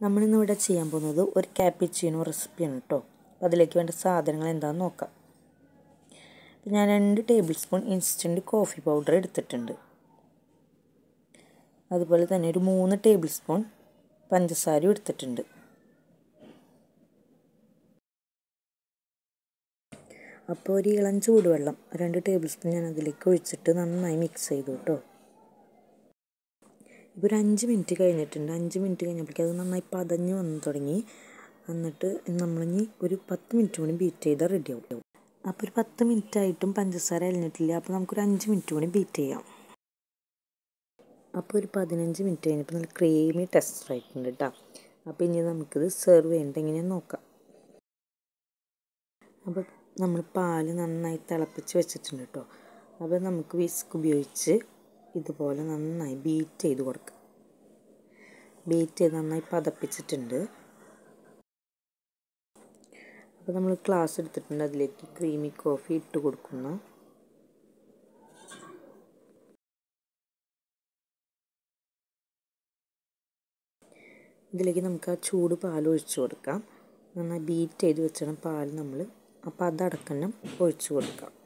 നമ്മളിന്ന് ഇവിടെ ചെയ്യാൻ പോകുന്നത് ഒരു ക്യാപ്പിച്ചീനോ റെസിപ്പിയാണ് കേട്ടോ അപ്പോൾ അതിലേക്ക് വേണ്ട സാധനങ്ങൾ എന്താണെന്ന് നോക്കാം അപ്പോൾ ഞാൻ രണ്ട് tablespoon instant coffee powder എടുത്തിട്ടുണ്ട് അതുപോലെ തന്നെ ഒരു മൂന്ന് ടേബിൾ സ്പൂൺ പഞ്ചസാരയും എടുത്തിട്ടുണ്ട് അപ്പോൾ ഒരു ഇളം ചൂടുവെള്ളം രണ്ട് ടേബിൾ സ്പൂൺ ഞാൻ അതിലേക്ക് ഒഴിച്ചിട്ട് നന്നായി മിക്സ് ചെയ്തു കേട്ടോ ഇപ്പോൾ ഒരു അഞ്ച് മിനിറ്റ് കഴിഞ്ഞിട്ടുണ്ട് അഞ്ച് മിനിറ്റ് കഴിഞ്ഞപ്പോഴേക്കും അത് നന്നായി പതഞ്ഞ് വന്ന് തുടങ്ങി എന്നിട്ട് നമ്മളിനി ഒരു പത്ത് മിനിറ്റ് കൂടി ബീറ്റ് ചെയ്താൽ റെഡിയാവും അപ്പോൾ ഒരു പത്ത് മിനിറ്റ് ആയിട്ടും പഞ്ചസാര അലിഞ്ഞിട്ടില്ല അപ്പോൾ നമുക്കൊരു അഞ്ച് മിനിറ്റ് കൂടി ബീറ്റ് ചെയ്യാം അപ്പോൾ ഒരു പതിനഞ്ച് മിനിറ്റ് കഴിഞ്ഞപ്പോൾ നല്ല ക്രീമി ടെസ്റ്റർ ആയിട്ടുണ്ട് കേട്ടോ അപ്പോൾ ഇനി നമുക്കിത് സെർവ് ചെയ്യേണ്ടത് എങ്ങനെയാണെന്ന് നോക്കാം അപ്പോൾ നമ്മൾ പാല് നന്നായി തിളപ്പിച്ച് വെച്ചിട്ടുണ്ട് കേട്ടോ അപ്പോൾ നമുക്ക് വിസ്ക് ഉപയോഗിച്ച് ഇതുപോലെ നന്നായി ബീറ്റ് ചെയ്ത് കൊടുക്കുക ബീറ്റ് ചെയ്ത് നന്നായി പതപ്പിച്ചിട്ടുണ്ട് അപ്പോൾ നമ്മൾ ഗ്ലാസ് എടുത്തിട്ടുണ്ട് അതിലേക്ക് ക്രീമി കോഫി ഇട്ട് കൊടുക്കുന്നു ഇതിലേക്ക് നമുക്ക് ആ ചൂട് പാൽ ഒഴിച്ചു കൊടുക്കാം നന്നായി ബീറ്റ് ചെയ്ത് വെച്ചണം പാൽ നമ്മൾ അപ്പോൾ അതടക്കണം ഒഴിച്ചു കൊടുക്കാം